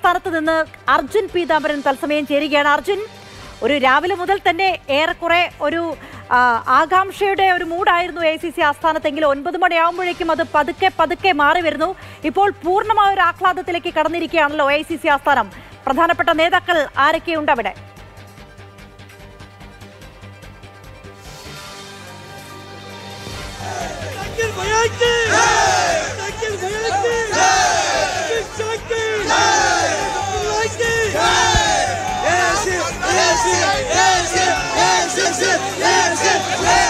ആസ്ഥാനത്ത് നിന്ന് അർജുൻ പീതാംബരൻ തത്സമയം ചേരുകയാണ് അർജുൻ ഒരു രാവിലെ മുതൽ തന്നെ ഏറെക്കുറെ ഒരു ആ, ആകാംക്ഷയുടെ ഒരു മൂഡായിരുന്നു എ സി സി ആസ്ഥാനത്തെങ്കിലും ഒൻപത് മണിയാകുമ്പോഴേക്കും അത് പതുക്കെ പതുക്കെ മാറി വരുന്നു ഇപ്പോൾ പൂർണ്ണമായ ഒരു ആഹ്ലാദത്തിലേക്ക് കടന്നിരിക്കുകയാണല്ലോ എ സി സി ആസ്ഥാനം പ്രധാനപ്പെട്ട നേതാക്കൾ ആരൊക്കെയുണ്ട് അവിടെ Sakın bayakçı! Sakın bayakçı! Sakın! Sakın! Yesin! Yesin! Yesin! Yesin! Yesin!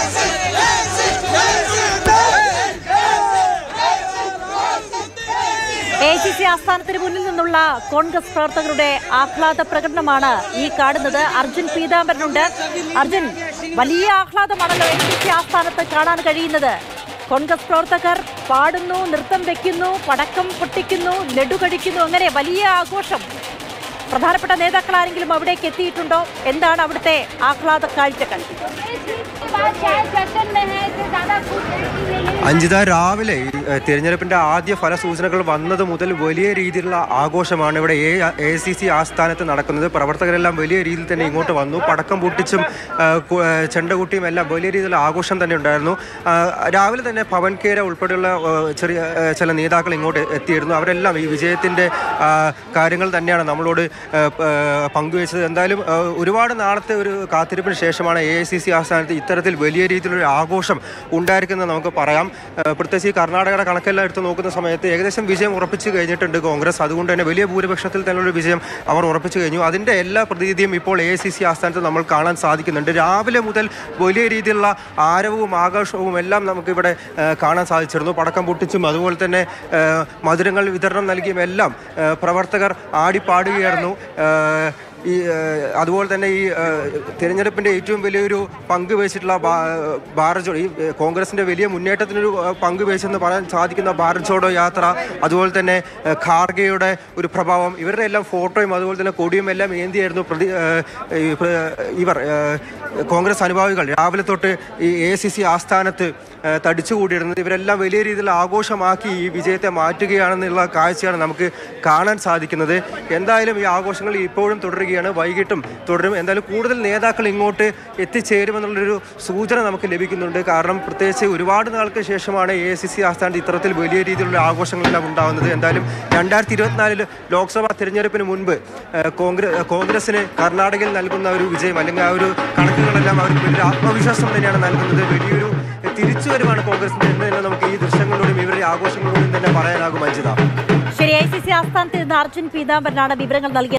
A C C ആസ്ഥാനത്തിന് മുന്നിൽ നിന്നുള്ള കോൺഗ്രസ് പ്രവർത്തകരുടെ ആഹ്ലാദ പ്രകടനമാണ് ഈ കാണുന്നത് അർജുൻ പീതാംബരനുണ്ട് അർജുൻ വലിയ ആഹ്ലാദമാണല്ലോ എ സി സി ആസ്ഥാനത്ത് കാണാൻ കഴിയുന്നത് കോൺഗ്രസ് പ്രവർത്തകർ പാടുന്നു നൃത്തം വെക്കുന്നു പടക്കം പൊട്ടിക്കുന്നു ലഡു കഴിക്കുന്നു അങ്ങനെ വലിയ ആഘോഷം പ്രധാനപ്പെട്ട നേതാക്കൾ ആരെങ്കിലും അവിടേക്ക് എത്തിയിട്ടുണ്ടോ എന്താണ് അവിടുത്തെ ആഹ്ലാദ കാഴ്ചകൾ बात शायद सेशन में है इससे ज्यादा कुछ नहीं है അഞ്ജിത രാവിലെ ഈ, ഏഹ്, തിരഞ്ഞെടുപ്പിന്റെ ആദ്യ ഫലസൂചനകൾ വന്നത് മുതൽ വലിയ രീതിയിലുള്ള ആഘോഷമാണ് ഇവിടെ എ എ സി സി ആസ്ഥാനത്ത് നടക്കുന്നത് പ്രവർത്തകരെല്ലാം വലിയ രീതിയിൽ തന്നെ ഇങ്ങോട്ട് വന്നു പടക്കം പൊട്ടിച്ചും ഏഹ്, കു- ഏഹ്, ചെണ്ടകുട്ടിയും എല്ലാം വലിയ രീതിയിലുള്ള ആഘോഷം തന്നെ ഉണ്ടായിരുന്നു ആഹ്, രാവിലെ തന്നെ പവൻ കേര ഉൾപ്പെടെയുള്ള ഏഹ്, ചെറിയ ഏഹ്, ചില നേതാക്കൾ ഇങ്ങോട്ട് എത്തിയിരുന്നു അവരെല്ലാം ഈ വിജയത്തിന്റെ ആഹ്, കാര്യങ്ങൾ തന്നെയാണ് നമ്മളോട് ഏഹ്, പ- ഏഹ്, പങ്കുവച്ചത് എന്തായാലും ഏഹ്, ഒരുപാട് നാളത്തെ ഒരു കാത്തിരിപ്പിന് ശേഷമാണ് എ ഐ സി സി ആസ്ഥാനത്ത് ഇത്തരത്തിൽ വലിയ രീതിയിലൊരു ആഘോഷം ഉണ്ടായിരിക്കുന്നത് നമുക്ക് പറയാം ഏഹ് പ്രത്യേകിച്ച് ഈ കർണാടകയുടെ കണക്കെല്ലാം എടുത്ത് നോക്കുന്ന സമയത്ത് ഏകദേശം വിജയം ഉറപ്പിച്ചു കഴിഞ്ഞിട്ടുണ്ട് കോൺഗ്രസ് അതുകൊണ്ട് തന്നെ വലിയ ഭൂരിപക്ഷത്തിൽ തന്നെയുള്ള വിജയം അവർ ഉറപ്പിച്ചു കഴിഞ്ഞു അതിൻ്റെ എല്ലാ പ്രതീതിയും ഇപ്പോൾ എ സി സി ആസ്ഥാനത്ത് നമ്മൾ കാണാൻ സാധിക്കുന്നുണ്ട് രാവിലെ മുതൽ വലിയ രീതിയിലുള്ള ആരവവും ആഘോഷവും എല്ലാം നമുക്കിവിടെ ഏഹ് കാണാൻ സാധിച്ചിരുന്നു പടക്കം പൊട്ടിച്ചും അതുപോലെ തന്നെ ഏഹ് മധുരങ്ങൾ വിതരണം നൽകിയും എല്ലാം ഏഹ് പ്രവർത്തകർ ആടിപ്പാടുകയായിരുന്നു ഏഹ് ഈ ഏഹ്, അതുപോലെ തന്നെ ഈ ഏഹ്, തിരഞ്ഞെടുപ്പിന്റെ ഏറ്റവും വലിയൊരു പങ്ക് വഹിച്ചിട്ടുള്ള ബാ- ഭാരത് ജോഡോ ഈ ഏഹ്, കോൺഗ്രസിന്റെ വലിയ മുന്നേറ്റത്തിനൊരു ഏഹ്, പങ്ക് വഹിച്ചെന്ന് പറയാൻ സാധിക്കുന്ന ഭാരത് ജോഡോ യാത്ര അതുപോലെ തന്നെ ഏഹ്, ഖാർഗെയുടെ ഒരു പ്രഭാവം ഇവരുടെ എല്ലാം ഫോട്ടോയും അതുപോലെ തന്നെ കൊടിയും എല്ലാം ഏന്തിയായിരുന്നു പ്രതി ഏഹ്, ഈ പ്ര- ഇവർ ഏഹ്, കോൺഗ്രസ് അനുഭാവികൾ രാവിലെ തൊട്ട് ഈ എ സി സി ആസ്ഥാനത്ത് ഏഹ്, തടിച്ചുകൂടിയിരുന്നത് ഇവരെല്ലാം വലിയ രീതിയിൽ ആഘോഷമാക്കി ഈ വിജയത്തെ മാറ്റുകയാണെന്നുള്ള കാഴ്ചയാണ് നമുക്ക് കാണാൻ സാധിക്കുന്നത് എന്തായാലും ഈ ആഘോഷങ്ങൾ ഇപ്പോഴും തുടരുകയാണ് വൈകിട്ടും തുടരും എന്തായാലും കൂടുതൽ നേതാക്കൾ ഇങ്ങോട്ട് എത്തിച്ചേരുമെന്നുള്ളൊരു സൂചന നമുക്ക് ലഭിക്കുന്നുണ്ട് കാരണം പ്രത്യേകിച്ച് ഒരുപാട് നാൾക്ക് ശേഷമാണ് എ സി സി ആസ്ഥാനത്ത് ഇത്തരത്തിൽ വലിയ രീതിയിലുള്ള ആഘോഷങ്ങളെല്ലാം ഉണ്ടാകുന്നത് എന്തായാലും രണ്ടായിരത്തി ഇരുപത്തിനാലിൽ ലോക്സഭാ തിരഞ്ഞെടുപ്പിന് മുൻപ് ഏഹ്, കോൺഗ്രസ് കോൺഗ്രസിന് കർണാടകയിൽ നൽകുന്ന ഒരു വിജയം അല്ലെങ്കിൽ ആ ഒരു കണക്കുകളെല്ലാം അവർക്ക് വലിയൊരു ആത്മവിശ്വാസം തന്നെയാണ് നൽകുന്നത് വലിയൊരു തിരിച്ചുവരവാണ് കോൺഗ്രസിന്റെ എന്ന് തന്നെ നമുക്ക് ഈ ദൃശ്യങ്ങളിലൂടെയും ഇവരുടെ ആഘോഷങ്ങളിലൂടെയും തന്നെ പറയാനാകും അഞ്ജിത ശരി ഐ സി സി ആസ്ഥാനത്ത് നിന്ന് അർജുൻ പീതാംബരനാണ് വിവരങ്ങൾ നൽകിയത്